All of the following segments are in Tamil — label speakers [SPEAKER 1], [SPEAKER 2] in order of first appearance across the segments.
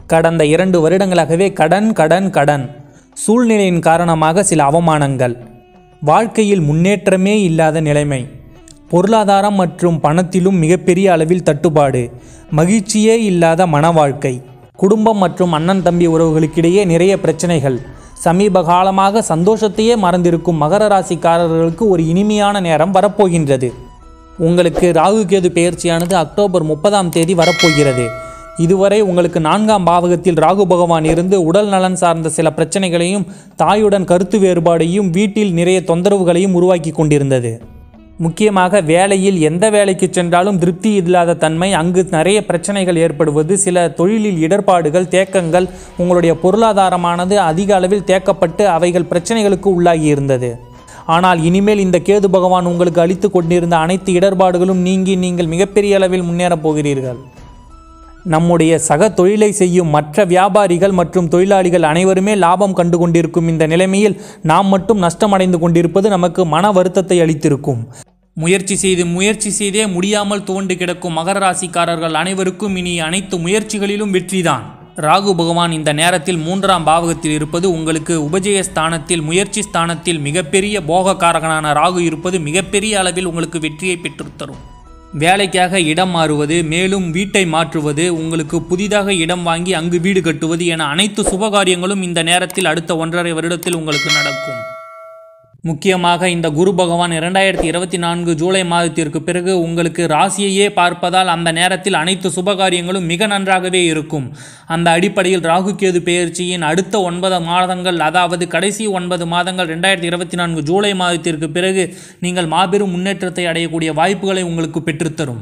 [SPEAKER 1] கடந்த இரண்டு வருடங்களாகவே கடன் கடன் கடன் சூழ்நிலையின் காரணமாக சில அவமானங்கள் வாழ்க்கையில் முன்னேற்றமே இல்லாத நிலைமை பொருளாதாரம் மற்றும் பணத்திலும் மிகப்பெரிய அளவில் தட்டுப்பாடு மகிழ்ச்சியே இல்லாத மன வாழ்க்கை குடும்பம் மற்றும் அண்ணன் தம்பி உறவுகளுக்கிடையே நிறைய பிரச்சனைகள் சமீப காலமாக சந்தோஷத்தையே மறந்திருக்கும் மகர ராசிக்காரர்களுக்கு ஒரு இனிமையான நேரம் வரப்போகின்றது உங்களுக்கு ராகு கேது பெயர்ச்சியானது அக்டோபர் முப்பதாம் தேதி வரப்போகிறது இதுவரை உங்களுக்கு நான்காம் பாவகத்தில் ராகு பகவான் இருந்து உடல் நலன் சார்ந்த சில பிரச்சனைகளையும் தாயுடன் கருத்து வேறுபாடையும் வீட்டில் நிறைய தொந்தரவுகளையும் உருவாக்கி கொண்டிருந்தது முக்கியமாக வேலையில் எந்த வேலைக்கு சென்றாலும் திருப்தி இல்லாத தன்மை அங்கு நிறைய பிரச்சனைகள் ஏற்படுவது சில தொழிலில் இடர்பாடுகள் தேக்கங்கள் உங்களுடைய பொருளாதாரமானது அதிக அளவில் தேக்கப்பட்டு அவைகள் பிரச்சனைகளுக்கு உள்ளாகி இருந்தது ஆனால் இனிமேல் இந்த கேது பகவான் உங்களுக்கு அளித்து கொண்டிருந்த அனைத்து இடர்பாடுகளும் நீங்கி நீங்கள் மிகப்பெரிய அளவில் முன்னேறப் போகிறீர்கள் நம்முடைய சக தொழிலை செய்யும் மற்ற வியாபாரிகள் மற்றும் தொழிலாளிகள் அனைவருமே லாபம் கண்டு கொண்டிருக்கும் இந்த நிலைமையில் நாம் மட்டும் நஷ்டமடைந்து கொண்டிருப்பது நமக்கு மன வருத்தத்தை அளித்திருக்கும் முயற்சி செய்து முயற்சி செய்தே முடியாமல் துவண்டு கிடக்கும் மகர ராசிக்காரர்கள் அனைவருக்கும் இனி அனைத்து முயற்சிகளிலும் வெற்றிதான் ராகு பகவான் இந்த நேரத்தில் மூன்றாம் பாவகத்தில் இருப்பது உங்களுக்கு உபஜய ஸ்தானத்தில் முயற்சி ஸ்தானத்தில் மிகப்பெரிய போகக்காரகனான ராகு இருப்பது மிகப்பெரிய அளவில் உங்களுக்கு வெற்றியை பெற்றுத்தரும் வேலைக்காக இடம் மாறுவது மேலும் வீட்டை மாற்றுவது உங்களுக்கு புதிதாக இடம் வாங்கி அங்கு வீடு கட்டுவது என அனைத்து சுபகாரியங்களும் இந்த நேரத்தில் அடுத்த ஒன்றரை வருடத்தில் உங்களுக்கு நடக்கும் முக்கியமாக இந்த குரு பகவான் இரண்டாயிரத்தி இருபத்தி நான்கு ஜூலை மாதத்திற்கு பிறகு உங்களுக்கு ராசியையே பார்ப்பதால் அந்த நேரத்தில் அனைத்து சுபகாரியங்களும் மிக நன்றாகவே இருக்கும் அந்த அடிப்படையில் ராகு கேது பெயர்ச்சியின் அடுத்த ஒன்பது மாதங்கள் அதாவது கடைசி ஒன்பது மாதங்கள் ரெண்டாயிரத்தி இருபத்தி நான்கு ஜூலை மாதத்திற்கு பிறகு நீங்கள் மாபெரும் முன்னேற்றத்தை அடையக்கூடிய வாய்ப்புகளை உங்களுக்கு பெற்றுத்தரும்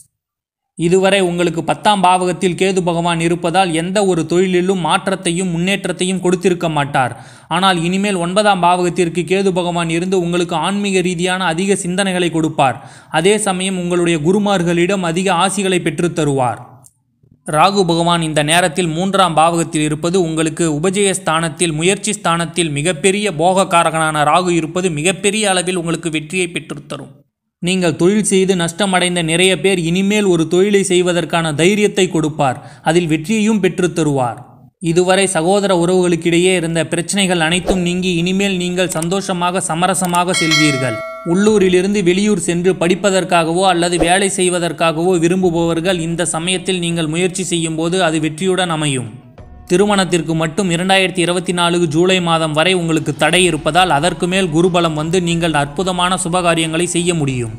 [SPEAKER 1] இதுவரை உங்களுக்கு பத்தாம் பாவகத்தில் கேது பகவான் இருப்பதால் எந்த ஒரு தொழிலிலும் மாற்றத்தையும் முன்னேற்றத்தையும் கொடுத்திருக்க மாட்டார் ஆனால் இனிமேல் ஒன்பதாம் பாவகத்திற்கு கேது பகவான் இருந்து உங்களுக்கு ஆன்மீக ரீதியான அதிக சிந்தனைகளை கொடுப்பார் அதே சமயம் உங்களுடைய குருமார்களிடம் அதிக ஆசிகளை பெற்றுத் தருவார் ராகு பகவான் இந்த நேரத்தில் மூன்றாம் பாவகத்தில் இருப்பது உங்களுக்கு உபஜய ஸ்தானத்தில் முயற்சி ஸ்தானத்தில் மிகப்பெரிய போகக்காரகனான ராகு இருப்பது மிகப்பெரிய அளவில் உங்களுக்கு வெற்றியை பெற்றுத்தரும் நீங்கள் தொழில் செய்து நஷ்டமடைந்த நிறைய பேர் இனிமேல் ஒரு தொழிலை செய்வதற்கான தைரியத்தை கொடுப்பார் அதில் வெற்றியையும் பெற்றுத் தருவார் இதுவரை சகோதர உறவுகளுக்கிடையே இருந்த பிரச்சனைகள் அனைத்தும் நீங்கி இனிமேல் நீங்கள் சந்தோஷமாக சமரசமாக செல்வீர்கள் உள்ளூரிலிருந்து வெளியூர் சென்று படிப்பதற்காகவோ அல்லது வேலை செய்வதற்காகவோ விரும்புபவர்கள் இந்த சமயத்தில் நீங்கள் முயற்சி செய்யும்போது அது வெற்றியுடன் அமையும் திருமணத்திற்கு மட்டும் இரண்டாயிரத்தி இருபத்தி நாலு ஜூலை மாதம் வரை உங்களுக்கு தடை இருப்பதால் அதற்கு மேல் குருபலம் வந்து நீங்கள் அற்புதமான சுபகாரியங்களை செய்ய முடியும்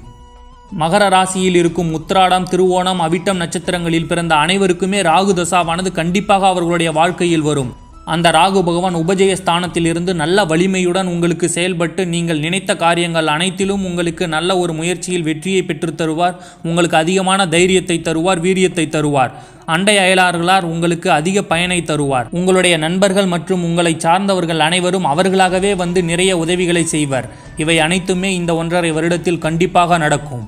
[SPEAKER 1] மகர ராசியில் இருக்கும் உத்திராடம் திருவோணம் அவிட்டம் நட்சத்திரங்களில் பிறந்த அனைவருக்குமே ராகு தசாவானது கண்டிப்பாக அவர்களுடைய வாழ்க்கையில் வரும் அந்த ராகு பகவான் உபஜய ஸ்தானத்திலிருந்து நல்ல வலிமையுடன் உங்களுக்கு செயல்பட்டு நீங்கள் நினைத்த காரியங்கள் அனைத்திலும் உங்களுக்கு நல்ல ஒரு முயற்சியில் வெற்றியை பெற்றுத் தருவார் உங்களுக்கு அதிகமான தைரியத்தை தருவார் வீரியத்தை தருவார் அண்டை அயலார்களார் உங்களுக்கு அதிக பயனை தருவார் உங்களுடைய நண்பர்கள் மற்றும் உங்களை சார்ந்தவர்கள் அனைவரும் அவர்களாகவே வந்து நிறைய உதவிகளை செய்வர் இவை அனைத்துமே இந்த ஒன்றரை வருடத்தில் கண்டிப்பாக நடக்கும்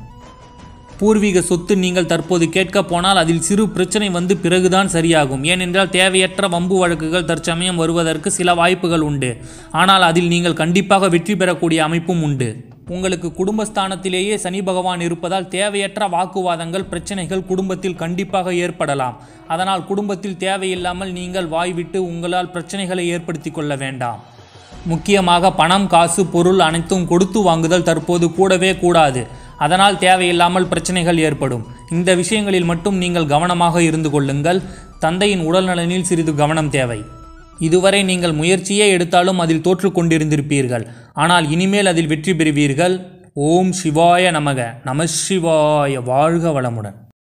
[SPEAKER 1] பூர்வீக சொத்து நீங்கள் தற்போது கேட்கப் போனால் அதில் சிறு பிரச்சனை வந்து பிறகுதான் சரியாகும் ஏனென்றால் தேவையற்ற வம்பு வழக்குகள் தற்சமயம் வருவதற்கு சில வாய்ப்புகள் உண்டு ஆனால் அதில் நீங்கள் கண்டிப்பாக வெற்றி பெறக்கூடிய அமைப்பும் உண்டு உங்களுக்கு குடும்பஸ்தானத்திலேயே சனி பகவான் இருப்பதால் தேவையற்ற வாக்குவாதங்கள் பிரச்சனைகள் குடும்பத்தில் கண்டிப்பாக ஏற்படலாம் அதனால் குடும்பத்தில் தேவையில்லாமல் நீங்கள் வாய்விட்டு உங்களால் பிரச்சனைகளை ஏற்படுத்தி கொள்ள வேண்டாம் முக்கியமாக பணம் காசு பொருள் அனைத்தும் கொடுத்து வாங்குதல் தற்போது கூடவே கூடாது அதனால் தேவையில்லாமல் பிரச்சனைகள் ஏற்படும் இந்த விஷயங்களில் மட்டும் நீங்கள் கவனமாக இருந்து கொள்ளுங்கள் தந்தையின் உடல்நலனில் சிறிது கவனம் தேவை இதுவரை நீங்கள் முயற்சியே எடுத்தாலும் அதில் தோற்று கொண்டிருந்திருப்பீர்கள் ஆனால் இனிமேல் அதில் வெற்றி பெறுவீர்கள் ஓம் சிவாய நமக நம சிவாய வாழ்க வளமுடன்